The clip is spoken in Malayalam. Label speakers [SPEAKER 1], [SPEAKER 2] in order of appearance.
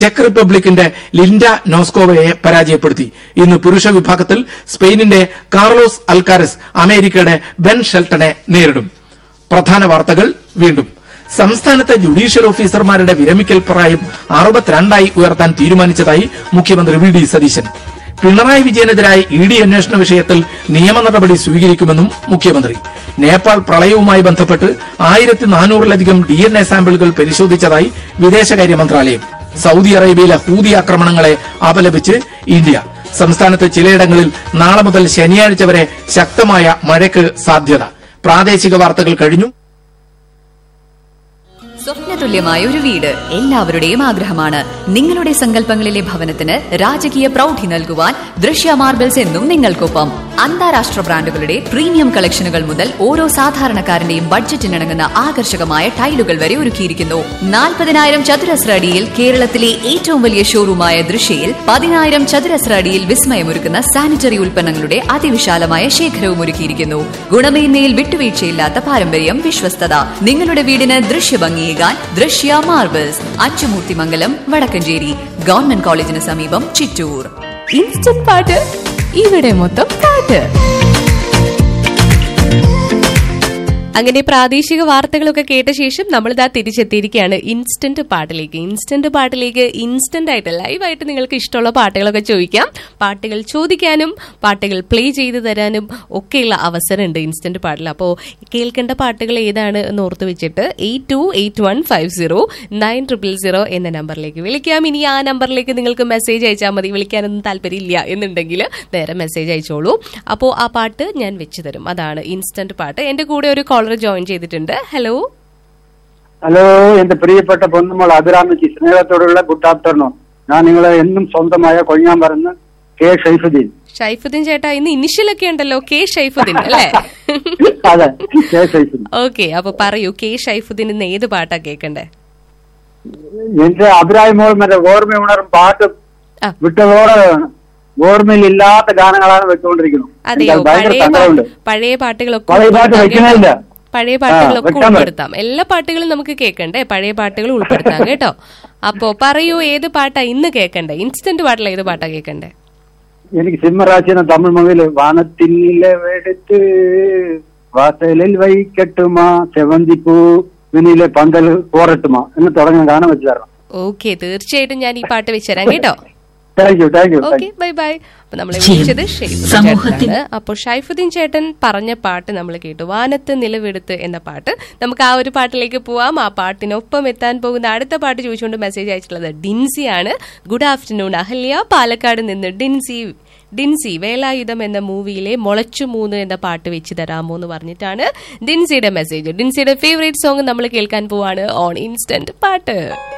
[SPEAKER 1] ചെക്ക് റിപ്പബ്ലിക്കിന്റെ ലിൻഡ നോസ്കോവയെ പരാജയപ്പെടുത്തി ഇന്ന് പുരുഷ വിഭാഗത്തിൽ സ്പെയിനിന്റെ കാർലോസ് അൽക്കാരസ് അമേരിക്കയുടെ ബെൻ ഷെൽട്ടനെ നേരിടും പ്രധാന വാർത്തകൾ വീണ്ടും സംസ്ഥാനത്തെ ജുഡീഷ്യൽ ഓഫീസർമാരുടെ വിരമിക്കൽ പ്രായം അറുപത്തിരണ്ടായി ഉയർത്താൻ തീരുമാനിച്ചതായി മുഖ്യമന്ത്രി വി ഡി സതീശൻ പിണറായി വിജയനെതിരായ ഇ ഡി അന്വേഷണ വിഷയത്തിൽ നിയമ നടപടി സ്വീകരിക്കുമെന്നും മുഖ്യമന്ത്രി നേപ്പാൾ പ്രളയവുമായി ബന്ധപ്പെട്ട് ആയിരത്തി നാനൂറിലധികം ഡി എൻ എ സാമ്പിളുകൾ പരിശോധിച്ചതായി വിദേശകാര്യ മന്ത്രാലയം സൗദി അറേബ്യയിലെ ഹൂതി ആക്രമണങ്ങളെ അപലപിച്ച് ഇന്ത്യ സംസ്ഥാനത്ത് ചിലയിടങ്ങളിൽ നാളെ മുതൽ ശനിയാഴ്ച വരെ ശക്തമായ മഴയ്ക്ക് സാധ്യത പ്രാദേശിക വാർത്തകൾ കഴിഞ്ഞു
[SPEAKER 2] സ്വപ്നതുല്യമായ ഒരു വീട് എല്ലാവരുടെയും ആഗ്രഹമാണ് നിങ്ങളുടെ സങ്കല്പങ്ങളിലെ ഭവനത്തിന് രാജകീയ പ്രൗഢി നൽകുവാൻ ദൃശ്യ മാർബിൾസ് എന്നും നിങ്ങൾക്കൊപ്പം അന്താരാഷ്ട്ര ബ്രാൻഡുകളുടെ പ്രീമിയം കളക്ഷനുകൾ മുതൽ ഓരോ സാധാരണക്കാരന്റെയും ബഡ്ജറ്റിനിണങ്ങുന്ന ആകർഷകമായ ടൈലുകൾ വരെ ഒരുക്കിയിരിക്കുന്നു നാൽപ്പതിനായിരം ചതുരശ്ര അടിയിൽ കേരളത്തിലെ ഏറ്റവും വലിയ ഷോറൂമായ ദൃശ്യയിൽ പതിനായിരം ചതുരശ്ര അടിയിൽ വിസ്മയമൊരുക്കുന്ന സാനിറ്ററി ഉൽപ്പന്നങ്ങളുടെ അതിവിശാലമായ ശേഖരവും ഒരുക്കിയിരിക്കുന്നു ഗുണമേന്മയിൽ വിട്ടുവീഴ്ചയില്ലാത്ത പാരമ്പര്യം വിശ്വസ്തത നിങ്ങളുടെ വീടിന് ദൃശ്യഭംഗിയേകാൻ ദൃശ്യ മാർബിൾസ് അച്ചുമൂർത്തിമംഗലം വടക്കഞ്ചേരി ഗവൺമെന്റ് കോളേജിന് സമീപം ചിറ്റൂർ
[SPEAKER 3] ഇൻസ്റ്റന്റ് പാട്ട് ഇവിടെ മൊത്തം പാട്ട് അങ്ങനെ പ്രാദേശിക വാർത്തകളൊക്കെ കേട്ട ശേഷം നമ്മളിതാ തിരിച്ചെത്തിയിരിക്കുകയാണ് ഇൻസ്റ്റന്റ് പാട്ടിലേക്ക് ഇൻസ്റ്റന്റ് പാട്ടിലേക്ക് ഇൻസ്റ്റന്റ് ആയിട്ട് ലൈവായിട്ട് നിങ്ങൾക്ക് ഇഷ്ടമുള്ള പാട്ടുകളൊക്കെ ചോദിക്കാം പാട്ടുകൾ ചോദിക്കാനും പാട്ടുകൾ പ്ലേ ചെയ്ത് തരാനും ഒക്കെയുള്ള അവസരമുണ്ട് ഇൻസ്റ്റന്റ് പാട്ടിൽ അപ്പോൾ കേൾക്കേണ്ട പാട്ടുകൾ ഏതാണ് എന്ന് ഓർത്ത് വെച്ചിട്ട് eight two eight one five zero nine triple zero എന്ന നമ്പറിലേക്ക് വിളിക്കാം ഇനി ആ നമ്പറിലേക്ക് നിങ്ങൾക്ക് മെസ്സേജ് അയച്ചാൽ മതി വിളിക്കാനൊന്നും താല്പര്യമില്ല എന്നുണ്ടെങ്കിൽ നേരെ മെസ്സേജ് അയച്ചോളൂ അപ്പോൾ ആ പാട്ട് ഞാൻ വെച്ച് തരും അതാണ് ഇൻസ്റ്റന്റ് പാട്ട് എന്റെ കൂടെ ഒരു കോളർ ജോയിൻ ചെയ്തിട്ടുണ്ട് ഹലോ
[SPEAKER 4] ഹലോ എന്റെ പ്രിയപ്പെട്ട പൊന്നുമോൾ അഭിരാമിക്ക് സ്നേഹത്തോടുള്ള ഗുഡ് ആഫ്റ്റർനൂൺ ഞാൻ നിങ്ങളെ എന്നും സ്വന്തമായ കൊഴിഞ്ഞാൻ പറയുന്ന കെ ഷൈഫുദ്ദീൻ
[SPEAKER 3] ഷൈഫുദ്ദീൻ ചേട്ടാ ഇന്ന് ഇനിഷ്യലൊക്കെ ഉണ്ടല്ലോ കെ ഷൈഫുദ്ദീൻ അല്ലേ
[SPEAKER 4] അതെ കെ ഷൈഫുദ്ദീൻ
[SPEAKER 3] ഓക്കെ അപ്പൊ പറയൂ കെ ഷൈഫുദ്ദീൻ ഇന്ന് ഏത് പാട്ടാ കേൾക്കണ്ടേ
[SPEAKER 4] എന്റെ അഭിപ്രായം മോൾ മറ്റേ ഓർമ്മ ഉണരും പാട്ട്
[SPEAKER 3] ആ.
[SPEAKER 4] വിട്ടതോടെ ഓർമ്മയിൽ ഇല്ലാത്ത ഗാനങ്ങളാണ് വെച്ചുകൊണ്ടിരിക്കുന്നത്
[SPEAKER 3] അതെയോ
[SPEAKER 4] എനിക്ക് ഭയങ്കര
[SPEAKER 3] പഴയ
[SPEAKER 4] സങ്കടമുണ്ട്
[SPEAKER 3] പാ- പഴയ പാട്ടുകളൊക്കെ
[SPEAKER 4] പഴയ പാട്ട്
[SPEAKER 3] ഉൾപ്പെടുത്താം
[SPEAKER 4] വെക്കണേയില്ല.
[SPEAKER 3] കേട്ടോ. പഴയ പാട്ടുകളൊക്കെ
[SPEAKER 4] വെക്കാൻ പറ്റും.
[SPEAKER 3] ഉൾപ്പെടുത്താം എല്ലാ പാട്ടുകളും നമുക്ക് കേൾക്കണ്ടേ പഴയ പാട്ടുകൾ ഉൾപ്പെടുത്താം കേട്ടോ അപ്പോ പറയൂ ഏത് പാട്ടാ ഇന്ന് കേൾക്കണ്ടേ ഇൻസ്റ്റന്റ് പാട്ടിൽ ഏത് പാട്ടാ കേൾക്കണ്ടേ
[SPEAKER 4] എനിക്ക് സിംഹരാശിന തമിഴ് മൊഴിയില് വാനത്തിലെടുത്ത് വാസലിൽ വൈക്കട്ടുമാ സെവന്തിപ്പൂ വിനിലെ പന്തൽ പോരട്ടുമാ എന്ന് തുടങ്ങുന്ന ഗാനം വെച്ച് തരണം
[SPEAKER 3] ഓക്കെ തീർച്ചയായിട്ടും ഞാൻ ഈ പാട്ട് വെച്ചുതരാം കേട്ടോ
[SPEAKER 4] thank you thank you
[SPEAKER 3] okay bye bye അപ്പൊ നമ്മളെ
[SPEAKER 5] ശരി.
[SPEAKER 3] വിളിച്ചത് ഷൈഫുദ്ദീൻ
[SPEAKER 5] സമൂഹത്തിൽ-
[SPEAKER 3] ചേട്ടനാണ് അപ്പോൾ ഷൈഫുദ്ദീൻ ചേട്ടൻ പറഞ്ഞ പാട്ട് നമ്മൾ കേട്ടു വാനത്ത് നിലവെടുത്ത് എന്ന പാട്ട് നമുക്ക് ആ ഒരു പാട്ടിലേക്ക് പോവാം ആ പാട്ടിനൊപ്പം എത്താൻ പോകുന്ന അടുത്ത പാട്ട് ചോദിച്ചുകൊണ്ട് മെസ്സേജ് അയച്ചിട്ടുള്ളത് ഡിൻസി ആണ് ഗുഡ് ആഫ്റ്റർനൂൺ അഹല്യ പാലക്കാട് നിന്ന് ഡിൻസി ഡിൻസി വേലായുധം എന്ന മൂവിയിലെ മുളച്ചു മൂന്ന് എന്ന പാട്ട് വെച്ച് തരാമോ എന്ന് പറഞ്ഞിട്ടാണ് ഡിൻസിയുടെ മെസ്സേജ് ഡിൻസിയുടെ ഫേവറേറ്റ് സോങ് നമ്മൾ കേൾക്കാൻ പോവാണ് ഓൺ ഇൻസ്റ്റന്റ് പാട്ട്